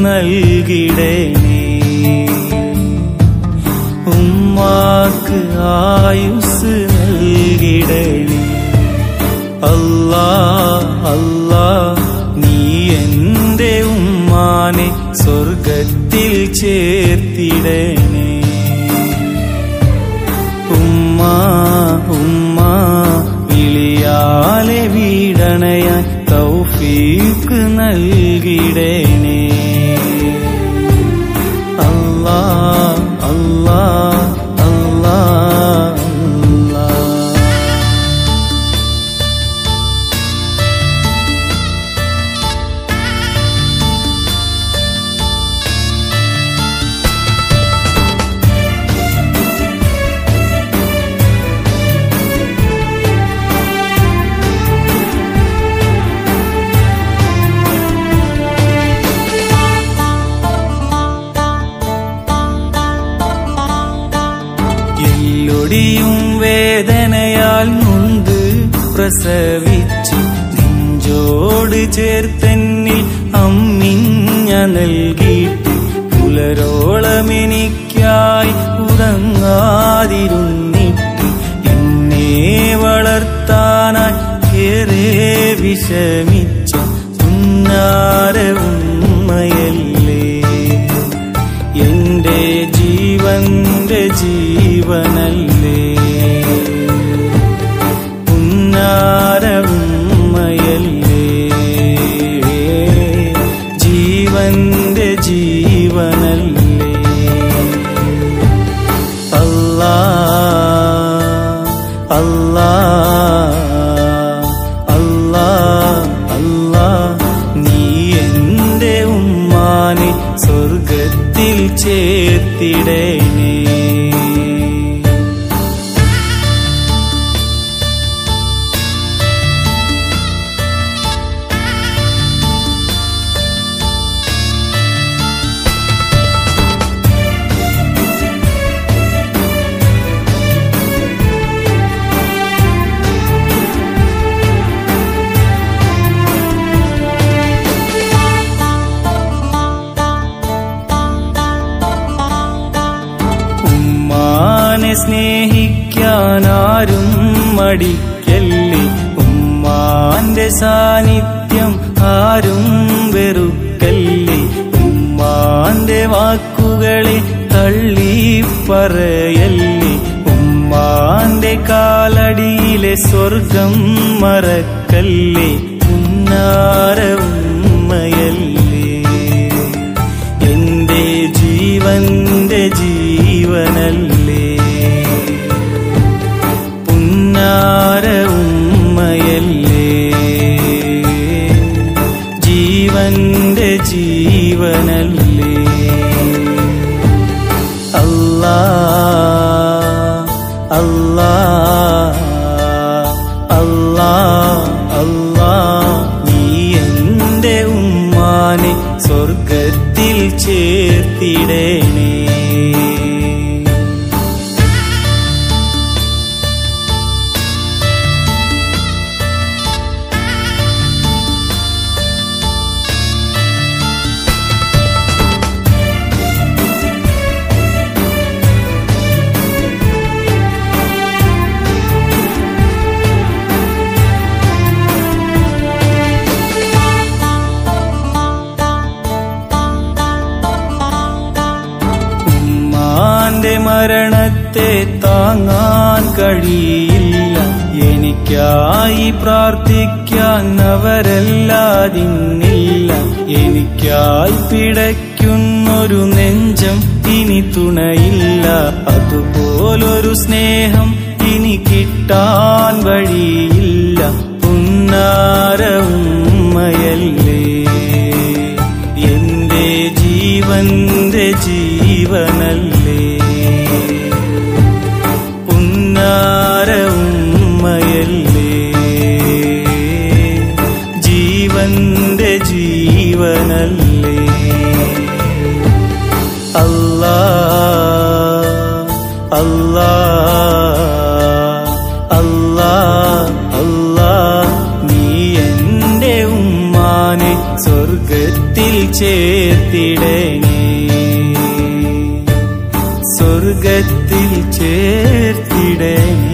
നൽകിടേണേ ഉമ്മാക്ക് ആയുസ് നൽകിടേണേ അല്ലാ അല്ലാ നീ എന്റെ ഉമ്മാനെ സ്വർഗത്തിൽ ചേർത്തിടണേ ഉമ്മ ഉമ്മ വിളിയാലെ വീടണയാൻ തൗഫീക്ക് നൽകിടണേ അല്ലാ അല്ലാ അല്ലാ അല്ലാ എല്ലൊടിയും വേദനയാൽ നൊന്ത് പ്രസവിച്ചു നെഞ്ചോട് ചേർത്തെന്നിൽ അമ്മിഞ്ഞ നൽകിയിട്ട് പുലരോളമെനിക്കായി ഉറങ്ങാതിരുന്നിട്ട് എന്നെ വളർത്താനായി ഏറെ വിഷമിച്ച പുന്നാര ഉമ്മയല്ലേ എന്റെ ജീവന്റെ ജീവനല്ലേ ഉന്നാരവുമ്മയല്ലേ ജീവന്റെ ജീവനല്ലേ അല്ലാ അല്ലാ അല്ലാ അല്ലാ നീ എന്റെ ഉമ്മാനെ സ്വർഗത്തിൽ ചേർത്തിടേണേ ഉമ്മാനെ സ്നേഹിക്കാൻ ആരും മടിക്കല്ലേ ഉമ്മാന്റെ സാന്നിധ്യം ആരും വെറുക്കല്ലേ ഉമ്മാന്റെ വാക്കുകളെ തള്ളി പറയല്ലേ ഉമ്മാന്റെ കാലടിയിലെ സ്വർഗം മറക്കല്ലേ ഉന്നാര ഉമ്മയല്ലേ എന്റെ ജീവന്റെ ജീവനല്ലേ പുന്നാര ഉമ്മയല്ലേ ജീവന്റെ ജീവനല്ലേ അല്ലാ അല്ലാ അല്ലാ അല്ലാ നീ എന്റെ ഉമ്മാനെ സ്വർഗത്തിൽ ചേർത്തിടേണേ ഉമ്മാന്റെ മരണത്തെ താങ്ങാൻ കഴിയില്ല എനിക്കായി പ്രാർത്ഥിക്കാൻ അവരല്ലാതിന്നില്ല എനിക്കായി പിടയ്ക്കുന്നൊരു നെഞ്ചം ഇനി തുണയില്ല അതുപോലൊരു സ്നേഹം ഇനി കിട്ടാൻ വഴിയില്ല പുന്നാര ഉമ്മയല്ലേ എന്റെ ജീവന്റെ ജീവനല്ലേ പുന്നാര ഉമ്മയല്ലേ ജീവന്റെ ജീവനല്ലേ അല്ലാ അല്ലാ അല്ലാ അല്ലാ ചേർത്തിടണേ സ്വർഗത്തിൽ ചേർത്തിടണേ